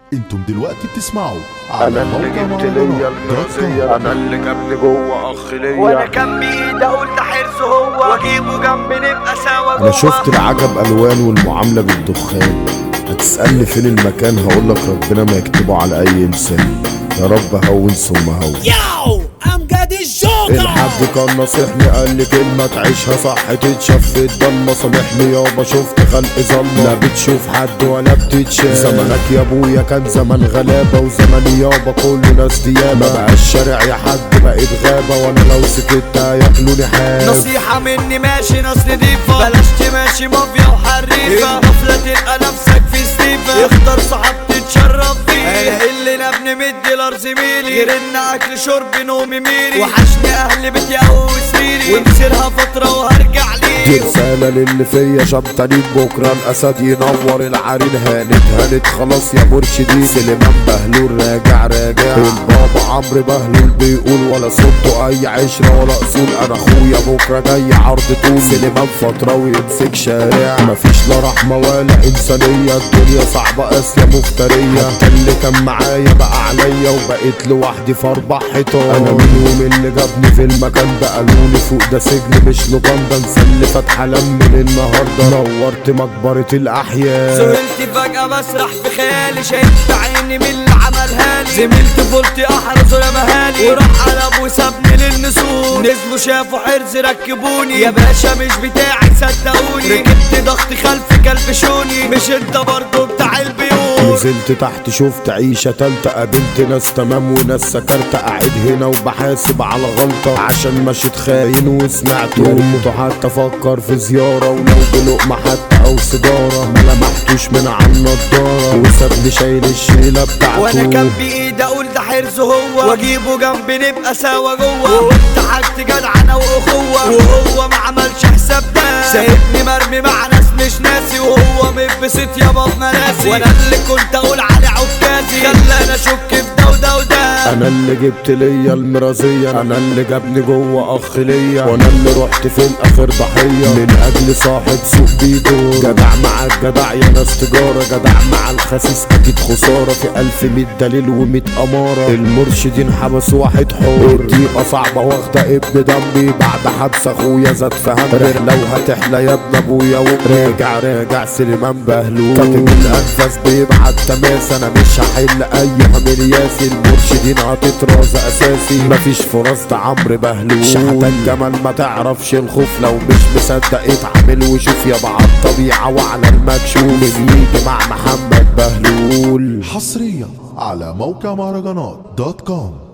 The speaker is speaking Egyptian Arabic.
انتم دلوقتي بتسمعوا على انا اللي موقع جبت ليا مهرجانات دوت كوم. المرازية انا اللي جابني جوه اخ وانا ليا كان بايدي اقول ده حرص هو واجيبه جنبي نبقى سوا انا جوه شفت العجب الوان والمعامله بالدخان هتسالني فين المكان هقولك ربنا ما يكتبه على اي انسان يا رب هون ثم هون Yo, امجد الجوكر الحاج كان نصيحني قال لي كلمة تعيشها صح تتشاف في الضلمة سامحني يابا شفت خلق ظلمة لا بتشوف حد ولا بتتشاف زمانك يا ابويا كان زمان غلابة وزماني يابا كل ناس ديابة بقى الشارع يا حد بقيت غابة وانا لو سكت هياكلوني حاب نصيحة مني ماشي ناس نضيفة بلاش تماشي مافيا وحريفة غفلة تلقى نفسك في ستيفة اختار صاحب تتشرف فيه انا اللي نبني مدي لار زميلي غير ان اكل شرب نومي ميري وحشني اهل بيتي او سريري ومسيرها فترة وهرجع دي ليه رسالة للي فيا شمتانين بكرة الأسد ينور العرين هانت هانت خلاص يا مرشدين سليمان بهلول راجع راجع البابا عمرو بهلول بيقول ولا صوته أي عشرة ولا أصول أنا أخويا بكرة جاي عرض طول سليمان فترة ويمسك شارع مفيش لا رحمة ولا إنسانية الدنيا صعبة قاسية مفترية حتى اللي كان معايا بقى عليا وبقيت لوحدي في أربع حيطان أنا منهم اللي جابني في المكان ده قالولي فوق ده سجن مش لوكاندا نسلي فتحة لم من النهاردة نورت مقبرة الأحياء سهلت فجأة بسرح في خيالي شايف عيني من اللي عملها لي زميلتي فولتي احرز ولا مهالي وراح على ابو سابني للنسور نزلوا شافوا حرز ركبوني يا باشا مش بتاعي صدقوني ركبت ضغط خلف كلبشوني مش انت برضو بتاع البيوت نزلت تحت شفت عيشة تالتة قابلت ناس تمام وناس سكرت قاعد هنا وبحاسب على غلطة عشان مشيت خاين وسمعت كنت حتى افكر في زيارة ولو بلقمة حتى او سيجارة ما لمحتوش من على النضارة وسابني شايل الشيلة بتاعته وانا كان بايدي اقول ده حرز هو واجيبه جنبي نبقى سوا جوه وقلت حاجتي جدعنه واخوه وهو ما عملش حساب ده سايبني مرمي مع ناس مش ناسي وهو متبسط يابا في مراسي وانا اللي كنت اقول عليه عكازي خلاني اشك في ده وده وده انا اللي جبت ليا المرازية انا اللي جابني جوه اخ ليا وانا اللي رحت في الاخر ضحية من اجل صاحب سوق بيدور جدع مع الجدع يا ناس تجارة جدع مع الخسيس اكيد خسارة في الف ميت دليل وميت امارة المرشدين حبس واحد حور الضيقة صعبة واخدة ابن دمي بعد حبس اخويا زاد في هم لو هتحلى يا ابن ابويا وراجع راجع سليمان بهلول كاتب الانفاس بيبعت تماس انا مش هحل اي همل ياسي المرشدين هتتراز اساسي مفيش فرص ده عمرو بهلول شحتك جمال ما تعرفش الخوف لو مش مصدق اتعامل وشوف يا بعض الطبيعة وعلى المكشوف اللي يجي مع محمد بهلول حصريا على موقع مهرجانات دوت كوم